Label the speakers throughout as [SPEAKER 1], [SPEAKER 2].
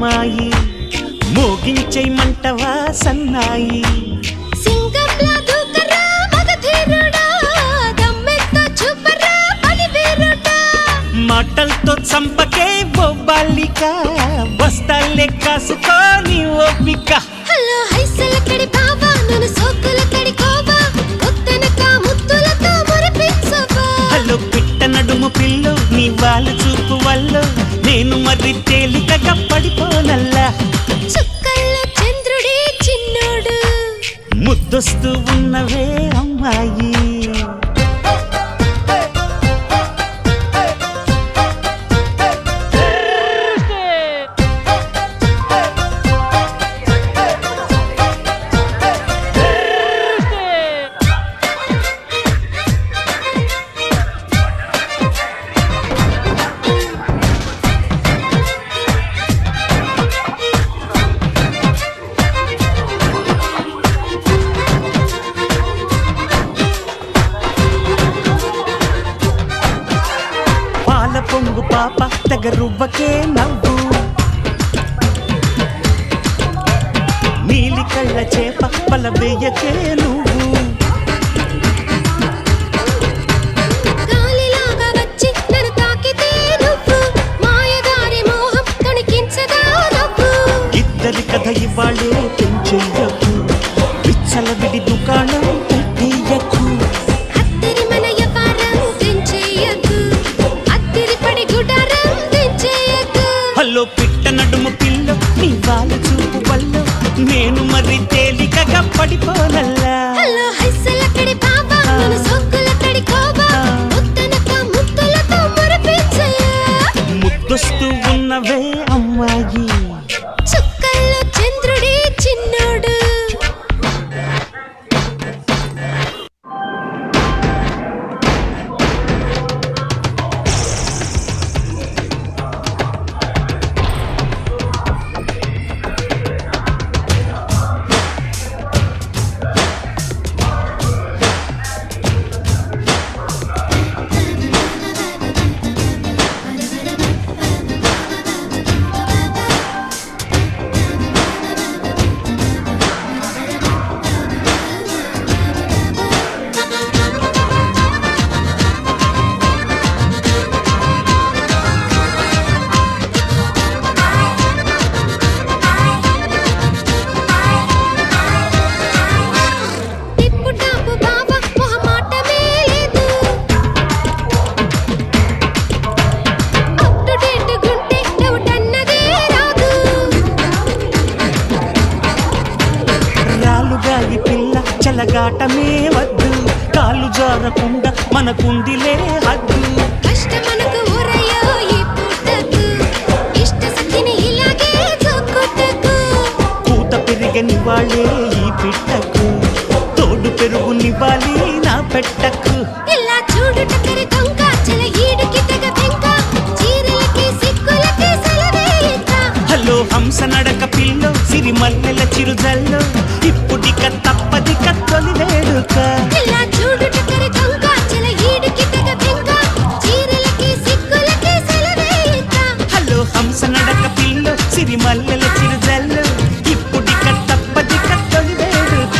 [SPEAKER 1] అమ్మాయి మోగించేయమంటవా సన్నాయి
[SPEAKER 2] సింగంలా దూకరా మగధీరుడా దమ్మెత్తో చూపరా పనివీరుడా
[SPEAKER 1] మాటలతో చంపకే బొబ్బాలిక బస్తాలే కాసుకోని ఓపిక
[SPEAKER 2] హలో హైసల కడి బావా నన్ను సోకుల కడి కోవా ముత్తనక ముత్తులతో మురిపించవా
[SPEAKER 1] హలో పిట్ట నడుము పిల్లు నీ వాళ్ళు చూపు వల్ల నేను మరి తేలికగా పడిపోనల్లా
[SPEAKER 2] చుక్కల్లో చంద్రుడే చిన్నోడు
[SPEAKER 1] ముద్దొస్తూ ఉన్నవే అమ్మాయి పాల పొంగు పాప తెగ రువ్వకే నవ్వు నీలి కళ్ళ చేప బల వేయకే నువ్వు
[SPEAKER 2] గాలిలాగా వచ్చి నన్ను తాకితే నువ్వు మాయదారి మోహం తొణికించదా నువ్వు
[SPEAKER 1] ఇద్దరి కథ ఇవాళే పెంచెయ్యకు విచ్చల విడి దుకాణం పెట్టేయకు
[SPEAKER 2] అత్తరి మన యవ్వారం తెంచేయకు అత్తిరి పడి గుడారం తెంచేయకు
[SPEAKER 1] హలో పిట్ట నడుము పిల్ల నీ వాళ్ళ చూపు వల్ల నేను మరి తేలికగా పడిపోనల్లా
[SPEAKER 2] హలో హైసల కడి బావా నన్ను సోకుల కడి కోవా ముత్తనక ముత్తులతో మురిపించయా
[SPEAKER 1] ముద్దొస్తూ ఉన్నవే అమ్మాయి
[SPEAKER 2] చుక్కల్లో చంద్రుడే చిన్నోడు టిప్పు టాపు బావా మొహమాటమే లేదు అప్ టు డేట్ గుంటే డౌట్ అన్నదే రాదు
[SPEAKER 1] రాలుగాలి పిల్ల చలగాటమే వద్దు కాలు జారకుండా మనకుందిలే హద్దు
[SPEAKER 2] కష్టమనకు ఊరయ్యో ఈ పూటకు ఇష్ట సఖిని ఇలాగే చూకుటకు
[SPEAKER 1] పూత పెరిగని వాళ్ళే ఈ పిట్టకు తోడు పెరుగునివ్వాలి నా పెట్టకు
[SPEAKER 2] ఇలా చూడు టక్కరి దొంగ చల ఈడుకి తెగ వెంక చీరలకి సిక్కులకి సెలవేయక
[SPEAKER 1] హలో హంస నడక పిల్లో సిరి మల్లెల చిరుజల్లో ఇప్పుడిక తప్పదిక తొలి వేడుక
[SPEAKER 2] ఇలా చూడు టక్కరి దొంగ చల ఈడుకి తెగ వెంక చీరలకి సిక్కులకి సెలవేయక
[SPEAKER 1] హలో హంస నడక పిల్లో సిరి మల్లెల చిరుజల్లో ఇప్పుడిక తప్పదిక తొలి వేడుక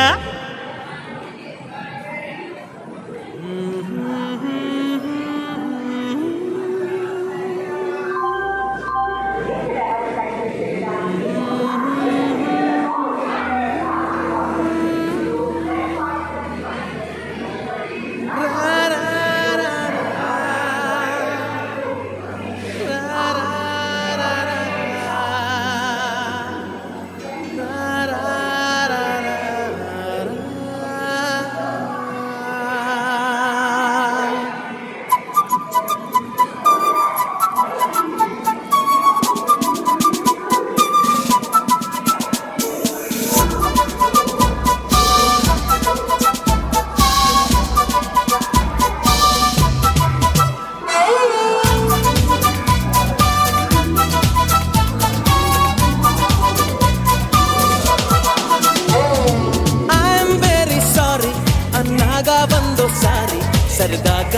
[SPEAKER 1] సరదాగా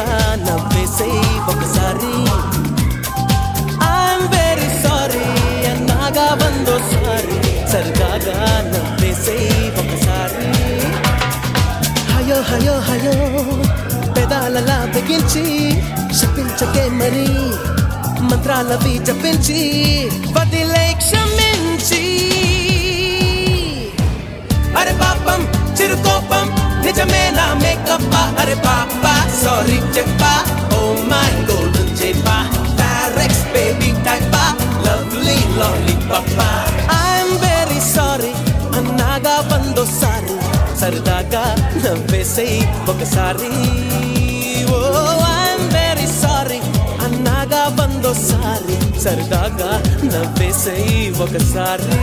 [SPEAKER 1] నవ్వేసేయ్ ఒకసారి ఐఎమ్ వెరీ సారీ అన్నాగా
[SPEAKER 3] సరదాగా నవ్వేసే ఒకసారి హయో హయో హయో పెదాలలా బిగించి శపించకే మరి మంత్రాలవి జపించి వదిలే క్షమించి అరే పాపం చిరుకోపం నిజమేనా మేకప్ప అరే పాప సారీ చెప్పా ఓ మై గోల్డెన్ చెప్పా ఫారెక్స్ బేబీ టైపా లవ్లీ లాలీ పప్పా ఐఎమ్ వెరీ సారీ అన్నాగా వందోసారి సరదాగా నవ్వేసే ఒకసారి ఓ ఐఎమ్ వెరీ సారీ అన్నాగా వందోసారి సరదాగా నవ్వేసే ఒకసారి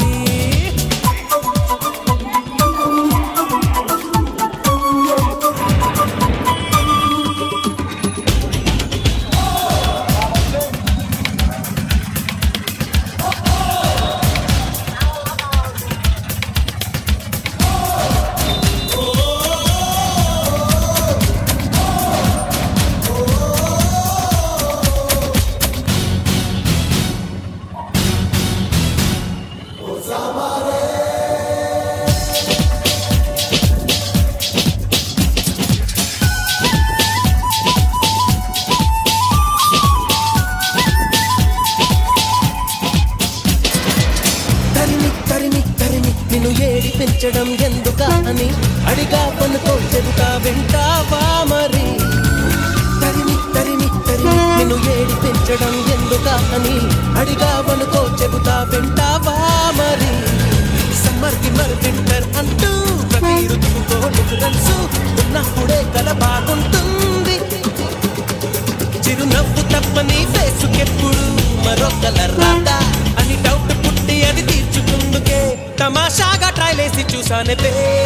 [SPEAKER 3] తరిమి తరిమి తరిమి నిన్ను ఏడిపించడం ఎందుక అని అడిగా పనుకో చెబుతా వింటావా మరి తరిమి తరిమి తరిమి నిన్ను ఏడిపించడం ఎందుక అని అడిగా పనుకో చెబుతా వింటావా మరి సమ్మర్ గిమ్మర్ వింటర్ అంటూ ప్రతి ఋతువుతో డిఫరెన్స్ ఉన్నప్పుడే కల బాగుంటుంది చిరునవ్వు తప్పని ఫేసుకెప్పుడు మరో కలర్ రాదా అని డౌట్ పుట్టి అది తీర్చుకుందుకే తమాషాగా ట్రైలేసి చూసానే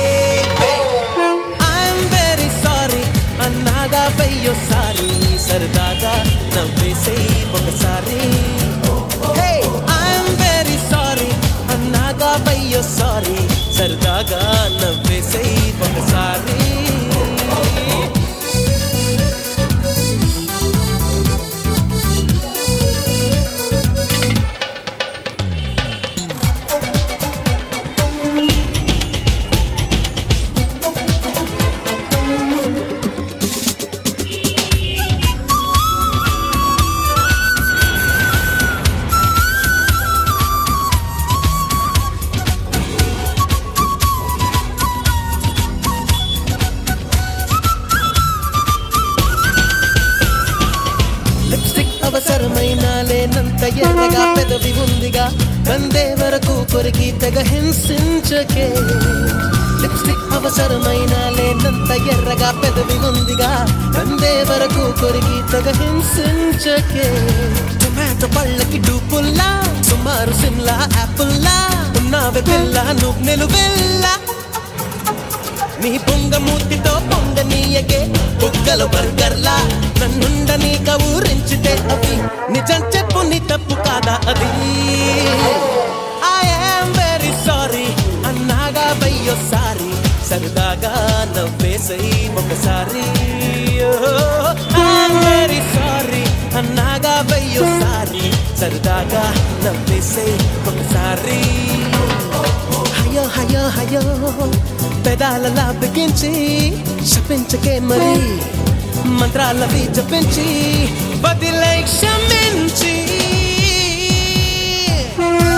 [SPEAKER 3] ఐఎమ్ వెరీ సారీ అన్నాగా వెయ్యోసారి సరదాగా నవ్వేసే ఒకసారి ఐఎమ్ వెరీ సారీ అన్నాగా వెయ్యోసారి సరదాగా నవ్వేసే ఒకసారి లిప్స్టిక్ అవసరమైన లేనంత ఎర్రగా పెదవి ఉందిగా కందే వరకు కొరికి తెగ హింసించకే లిప్స్టిక్ అవసరమైన లేనంత ఎర్రగా పెదవి ఉందిగా కందే వరకు కొరికి తెగ హింసించకే టొమాటో పళ్ళకి డూపుల్లా సుమారు సిమ్లా యాపుల్లా ఉన్నావే పిల్ల నువ్వు నిలువెల్లా నీ పొంగ మూతితో పొంగనీయకే బుగ్గల బర్గర్లా నన్నుండ నీక ఊరించితే అవి నిజం చెప్పు నీ తప్పు కాదా అది ఐఎమ్ వెరీ సారీ అన్నాగా వెయ్యోసారి సరదాగా నవ్వేసై ఒకసారి ఐఎమ్ వెరీ సారీ అన్నాగా వెయ్యోసారి సరదాగా నవ్వేసై ఒకసారి హయో హయో హయో పెదాలలా బిగించి శపించకే మరి మంత్రాలవి జపించి వదిలే క్షమించి